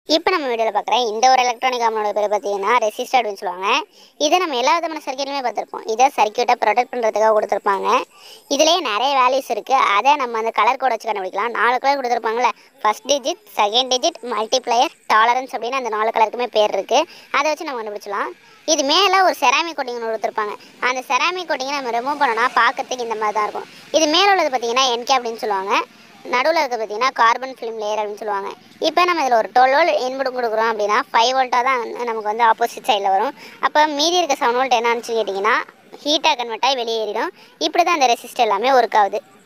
இப்போ நம்ம வீடியோவில் பார்க்குற இந்த ஒரு எலக்ட்ரானிக் காமனோட பேர் பார்த்தீங்கன்னா ரெசிஸ்டர் அப்படின்னு சொல்லுவாங்க இதை நம்ம எல்லா விதமான சர்க்கியூட்லையுமே பார்த்துருப்போம் இதை சர்க்கியூட்டை ப்ரொடெக்ட் பண்ணுறதுக்காக கொடுத்துருப்பாங்க இதுலேயே நிறைய வேல்யூஸ் இருக்குது அதை நம்ம அந்த கலர் கோட் வச்சு கண்டுபிடிக்கலாம் நாலு கலர் கொடுத்துருப்பாங்கல்ல first digit second digit multiplier tolerance அப்படின்னு அந்த நாலு கலருக்குமே பேர் இருக்குது அதை வச்சு நம்ம கண்டுபிடிச்சலாம் இது மேலே ஒரு செராமிக் கோட்டிங் கொடுத்துருப்பாங்க அந்த செராமிக் கோட்டிங்கை நம்ம ரிமூவ் பண்ணோம்னா பார்க்கறதுக்கு இந்த மாதிரி தான் இருக்கும் இது மேலே உள்ளது பார்த்தீங்கன்னா என்கே அப்படின்னு சொல்லுவாங்க நடுவில் இருக்க பார்த்தீங்கன்னா கார்பன் ஃபிலிம் லேயர் அப்படின்னு சொல்லுவாங்க இப்போ நம்ம இதில் ஒரு டுவெல் வோல்ட் இன்புட் கொடுக்குறோம் அப்படின்னா ஃபைவ் வோல்ட்டாக தான் வந்து நமக்கு வந்து ஆப்போசிட் சைடில் வரும் அப்போ மீதி இருக்க செவன் வோல்ட் என்னன்னு கேட்டிங்கன்னா ஹீட்டாக கன்வெர்ட் ஆகி வெளியேறிடும் இப்படி தான் இந்த ரெசிஸ்டர் எல்லாமே ஒர்க் ஆகுது